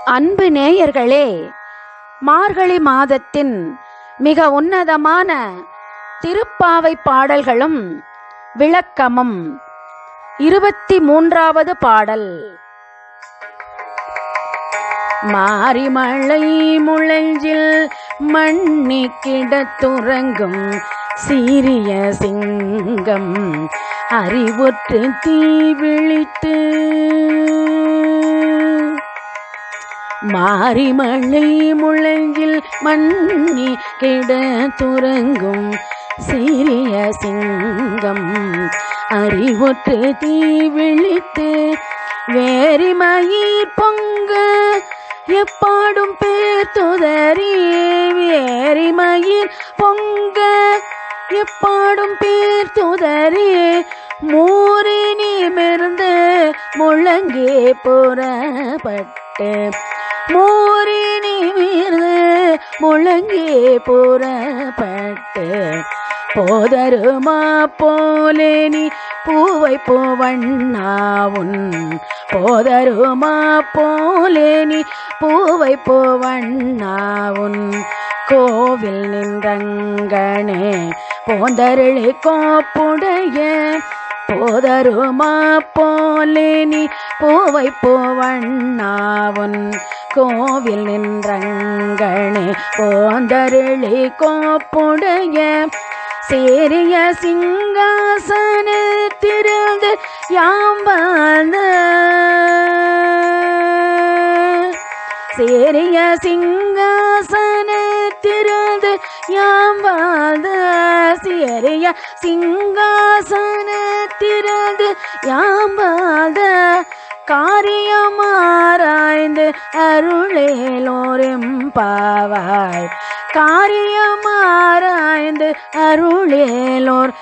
அன்பு நேயர்களே மார்கழி மாதத்தின் மிக உன்னதமான திருப்பாவை பாடல்களும் விளக்கமும் இருபத்தி மூன்றாவது பாடல் மாரிமழை முளைஞ்சில் மண்ணி கிடத்துறங்கும் சீரிய சிங்கம் அறிவுற்று தீ விழித்து மாரிமழை முழங்கில் மண்ணி கிடத்துறங்கும் சீரிய சிங்கம் அறிவுற்று தீ விழித்து வேரிமயிர் பொங்க எப்பாடும் பேர் துதறி வேரிமயிர் பொங்க எப்பாடும் பேர் துதறி மூறி நிமிர்ந்து முழங்கே புறப்பட்டு மூறி நிமிர்ந்து முழங்கே புறப்பட்டு போதருமா போலே நீ பூவை பூவண்ணாவுன் போதருமா போலே நீ பூவை பூவண்ணாவுன் கோவில் நின்றங்கனே போந்தருளி கோப்புடைய போதருமா போலே நீ பூவை பூவண்ணாவுன் கோவில் நின்றங்கனே போந்தருளி கோப்புடைய சேரிய சிங்காசனத்திருந்து யாம் வாழ்ந்த சேரிய சிங்காசனத்திருந்து யாம் வாழ்ந்த சேரிய சிங்காசனத்திருந்து யாம் வாழ்ந்த காரியமாராய்ந்து அருளேலோரும் பாவாய் காரியமாராய்ந்து அருளேலோர்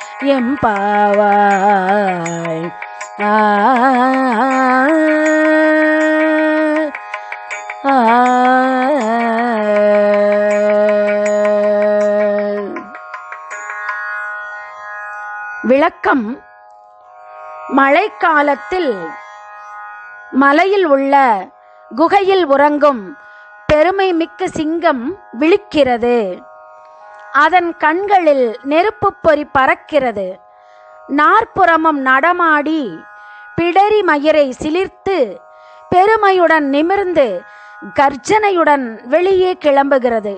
எம்பாவாய் ஆ ஆ விளக்கம் மழைக்காலத்தில் மலையில் உள்ள குகையில் உறங்கும் பெருமை மிக்க சிங்கம் விழிக்கிறது அதன் கண்களில் நெருப்புப் பொறி பறக்கிறது நாற்புறமும் நடமாடி பிடரி மயிரை சிலிர்த்து பெருமையுடன் நிமிர்ந்து கர்ஜனையுடன் வெளியே கிளம்புகிறது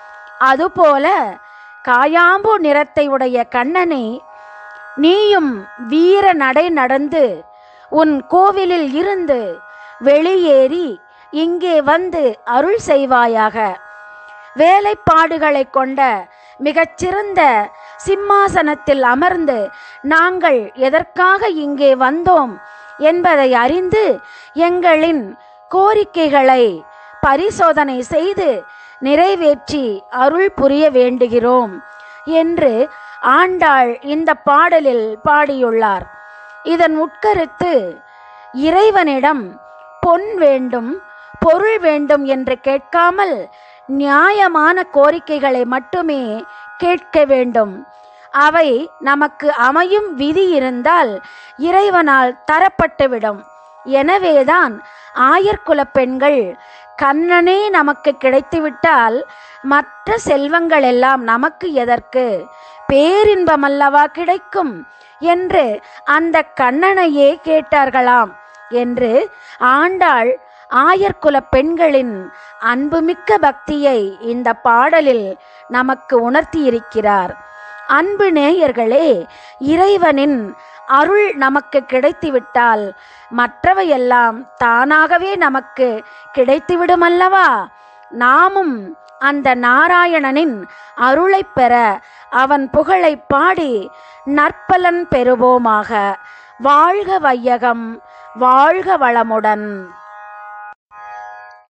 அதுபோல காயாம்பு நிறத்தை உடைய கண்ணனை நீயும் வீர நடை நடந்து உன் கோவிலில் இருந்து வெளியேறி இங்கே வந்து அருள் செய்வாயாக வேலைப்பாடுகளை கொண்ட மிகச்சிறந்த சிம்மாசனத்தில் அமர்ந்து நாங்கள் எதற்காக இங்கே வந்தோம் என்பதை அறிந்து எங்களின் கோரிக்கைகளை பரிசோதனை செய்து நிறைவேற்றி அருள் புரிய வேண்டுகிறோம் என்று ஆண்டாள் இந்த பாடலில் பாடியுள்ளார் இதன் உட்கருத்து இறைவனிடம் பொன் வேண்டும் பொருள் வேண்டும் என்று கேட்காமல் நியாயமான கோரிக்கைகளை மட்டுமே கேட்க வேண்டும் அவை நமக்கு அமையும் விதி இருந்தால் இறைவனால் தரப்பட்டுவிடும் எனவேதான் ஆயர்குல பெண்கள் கண்ணனே நமக்கு கிடைத்துவிட்டால் மற்ற செல்வங்கள் எல்லாம் நமக்கு எதற்கு பேரின்பமல்லவா கிடைக்கும் என்று அந்த கண்ணனையே கேட்டார்களாம் என்று ஆண்டாள் ஆயர்குல பெண்களின் அன்புமிக்க பக்தியை இந்த பாடலில் நமக்கு உணர்த்தியிருக்கிறார் அன்பு நேயர்களே இறைவனின் அருள் நமக்கு கிடைத்துவிட்டால் மற்றவையெல்லாம் தானாகவே நமக்கு கிடைத்துவிடும் அல்லவா நாமும் அந்த நாராயணனின் அருளை பெற அவன் புகழை பாடி நற்பலன் பெறுவோமாக வாழ்க வையகம் வாழ்க வளமுடன்